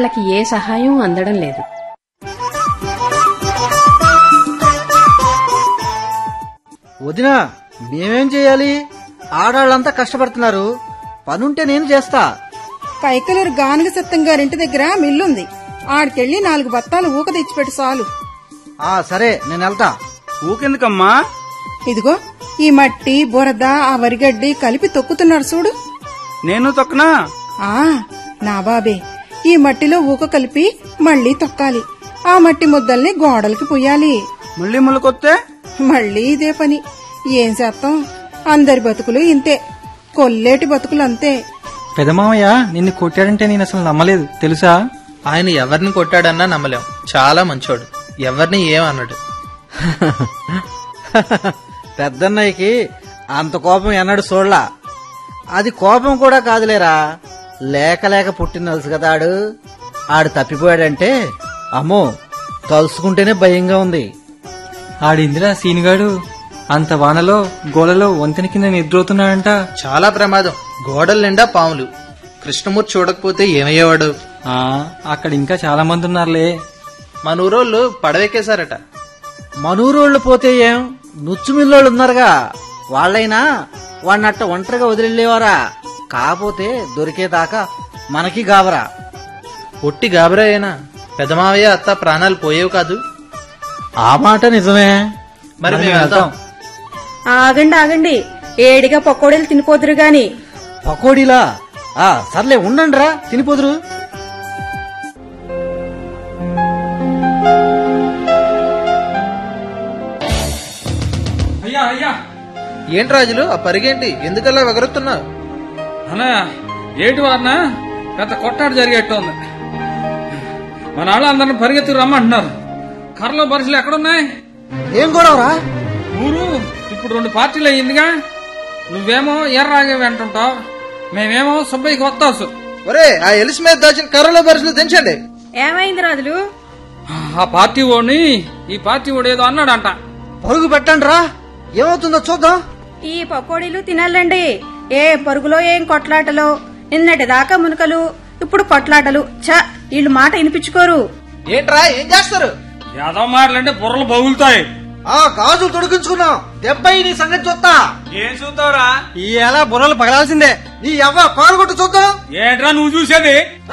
వాళ్ళకి ఏ సహాయం అందడం లేదు వదినా మేమేం చేయాలి ఆడాళ్ళంతా కష్టపడుతున్నారు పనుంటే నేను చేస్తా కైకలూరు గానుగ సత్తం గారింటి దగ్గర మిల్లుంది ఆడికెళ్ళి నాలుగు బత్తాలు ఊక తెచ్చిపెట్టు చాలు ఆ సరే నేను వెళ్తా ఊకెందుకమ్మా ఇదిగో ఈ మట్టి బురద ఆ వరిగడ్డి కలిపి తొక్కుతున్నారు చూడు నేను తొక్కనా ఆ నా బాబే ఈ మట్టిలో ఊక కలిపి మళ్ళీ తొక్కాలి ఆ మట్టి ముద్దల్ని గోడలకి పుయ్యాలి మళ్ళీ ముళ్ళకొత్తే మళ్ళీ ఇదే పని ఏం చేస్తాం అందరి బతుకులు ఇంతే కొల్లేటి బతుకులు అంతే పెదమామయ్య నిన్ను కొట్టాడంటే నేను అసలు నమ్మలేదు తెలుసా ఆయన ఎవరిని కొట్టాడన్నా నమ్మలేం చాలా మంచోడు ఎవరిని ఏమన్నాడు పెద్దన్నయ్యకి అంత కోపం ఎన్నడు చూడలా అది కోపం కూడా కాదులేరా లేక లేక పుట్టినలుసు కదా ఆడు ఆడు తప్పిపోయాడంటే అమ్మో తలుసుకుంటేనే భయంగా ఉంది ఆడిందిరా సీనుగాడు అంత వానలో గోలలో వంతెన కింద నిద్రవుతున్నాడంట చాలా ప్రమాదం గోడల నిండా పాములు కృష్ణమూర్తి చూడకపోతే ఏమయ్యేవాడు ఆ అక్కడ ఇంకా చాలా మంది ఉన్నారులే మన ఊరోళ్ళు పడవెక్కేశారట మనూరోళ్ళు పోతే ఏం నుచ్చుమిల్లోళ్ళు ఉన్నారుగా వాళ్ళైనా వాడినట్ట ఒంటరిగా వదిలేవారా కాకపోతే దొరికేదాకా మనకి గాబరా ఒట్టి గాబరాయేనా పెదమావయ్య అత్త ప్రాణాలు పోయేవి కాదు ఆ మాట నిజమే మరి మేము వెళ్తాం ఆగండి ఆగండి ఏడిగా పకోడీలు తినిపోదురు గాని పకోడీలా ఆ సర్లే ఉండండి రా తినిపోదురు అయ్యా అయ్యా ఏంటి రాజులు ఆ పరిగేంటి ఎందుకలా ఎగరుతున్నావు అన్నయ్య ఏటి వారిన పెద్ద కొట్టాడు జరిగేట్టుంది మన వాళ్ళందరిని పరిగెత్తుకు రమ్మంటున్నారు కర్రలో బరుసలు ఎక్కడున్నాయి ఏం గొడవరా ఊరు ఇప్పుడు రెండు పార్టీలు అయ్యిందిగా నువ్వేమో ఎర్రాగే వెంటుంటావు మేమేమో సుబ్బయ్యకి వత్తాసు ఒరే ఆ ఎలిసి మీద దాచిన కర్రలో బరుసలు దించండి ఏమైంది రాజులు ఆ పార్టీ ఓడిని ఈ పార్టీ ఓడి ఏదో అన్నాడంట పరుగు పెట్టండి రా ఏమవుతుందో చూద్దాం ఈ పకోడీలు తినాలండి ఏ పరుగులో ఏం కొట్లాటలో నిన్నటి దాకా మునకలు ఇప్పుడు కొట్లాటలు ఛ వీళ్ళు మాట వినిపించుకోరు ఏంట్రా ఏం చేస్తారు ఏదో మాటలంటే బుర్రలు బగులుతాయి ఆ గాజులు తొడిగించుకున్నాం దెబ్బై నీ సంగతి చూస్తా ఏం చూద్దావురా ఈ ఎలా బుర్రలు పగలాల్సిందే నీ ఎవ్వ కొట్టు చూద్దాం ఏంట్రా నువ్వు చూసేది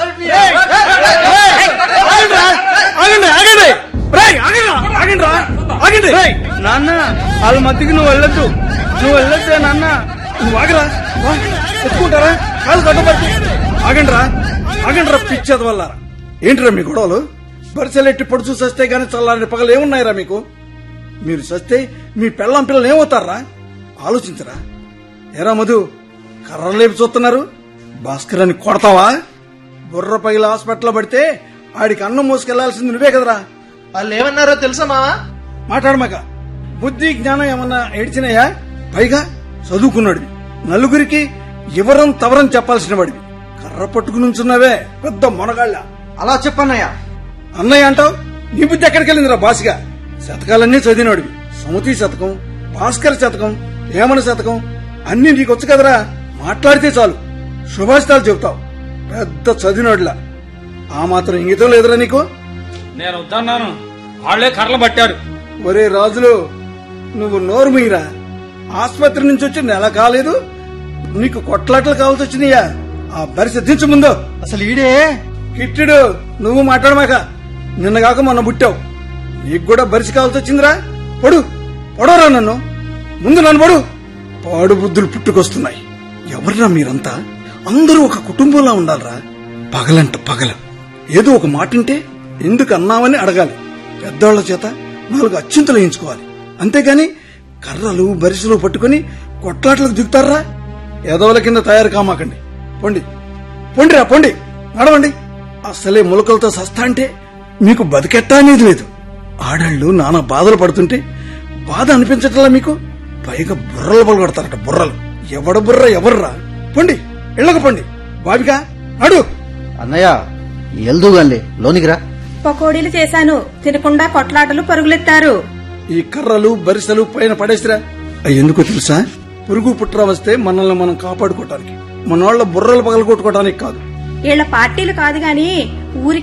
ఆగండి ఆగండి రేయ్, ఆగండి, ఆగండి రా, ఆగండి రేయ్, నాన్న వాళ్ళ మధ్యకి నువ్వు వెళ్ళొద్దు నువ్వు వెళ్ళొద్దే నాన్న నువ్వు ఆగరా వా, ఎత్తుకుంటారా కాలు కట్టబట్టి ఆగండి రా ఆగండి రా పిచ్చేది వల్ల ఏంటిరా మీ గొడవలు బరిసెలెట్టి పొడుచు సస్తే గాని చల్లారని పగలు ఏమున్నాయిరా మీకు మీరు సస్తే మీ పెళ్ళం పిల్లలు ఏమవుతారా ఆలోచించరా ఏరా మధు కర్రలు లేపి చూస్తున్నారు భాస్కర్ అని కొడతావా బుర్ర పగిలి హాస్పిటల్లో పడితే ఆడికి అన్నం మోసుకెళ్లాల్సింది నువ్వే కదరా వాళ్ళు ఏమన్నారో తెలుసా మావా మాట్లాడమాక బుద్ధి జ్ఞానం ఏమన్నా ఏడ్చినాయా పైగా చదువుకున్నాడివి నలుగురికి ఇవరం తవరం చెప్పాల్సిన వాడివి కర్ర పట్టుకుని ఉంచున్నావే పెద్ద మొనగాళ్ళ అలా చెప్పన్నయ్య అన్నయ్య అంటావు నీ బుద్ధి ఎక్కడికి వెళ్ళిందిరా బాసిగా శతకాలన్నీ చదివినవాడివి సుమతి శతకం భాస్కర్ శతకం వేమన శతకం అన్ని నీకొచ్చు కదరా మాట్లాడితే చాలు శుభాషితాలు చెబుతావు పెద్ద చదివినోడ్లా ఆ మాత్రం ఇంగితం లేదురా నీకు నేను వద్దన్నాను వాళ్లే కర్రలు పట్టారు ఒరే రాజులు నువ్వు నోరు మీరా ఆసుపత్రి నుంచి వచ్చి నెల కాలేదు నీకు కొట్లాటలు కావాల్సి వచ్చినాయా ఆ బరిసె దించు ముందు అసలు ఈడే కిట్టుడు నువ్వు మాట్లాడమాక నిన్నగాక మొన్న పుట్టావు నీకు కూడా బరిసి కావాల్సి వచ్చిందిరా పడు పడవరా నన్ను ముందు నన్ను పడు పాడు బుద్ధులు పుట్టుకొస్తున్నాయి ఎవర్రా మీరంతా అందరూ ఒక కుటుంబంలా ఉండాలరా పగలంట పగల ఏదో ఒక మాటింటే ఎందుకు అన్నావని అడగాలి పెద్దోళ్ల చేత నాలుగు అచ్చింతలు వేయించుకోవాలి అంతేగాని కర్రలు బరిసెలు పట్టుకుని కొట్లాట్లకు దిగుతారా ఏదోల కింద తయారు కామాకండి పొండి పొండిరా పొండి నడవండి అసలే ములకలతో సస్తా అంటే మీకు బతికెట్టా అనేది లేదు ఆడాళ్ళు నానా బాధలు పడుతుంటే బాధ అనిపించట్లా మీకు పైగా బుర్రలు పలగొడతారట బుర్రలు ఎవడ బుర్ర ఎవర్రా పొండి ఇళ్ళకు పొండి బావిగా అడు అన్నయ్య ఎల్దుగాన్లే లోనికి రా పకోడీలు చేశాను తినకుండా కొట్లాటలు పరుగులెత్తారు ఈ కర్రలు బరిసెలు పైన పడేసిరా అవి ఎందుకో తెలుసా పురుగు పుట్ర వస్తే మనల్ని మనం కాపాడుకోవటానికి మన వాళ్ళ బుర్రలు పగలగొట్టుకోవటానికి కాదు వీళ్ళ పార్టీలు కాదు గాని ఊరికి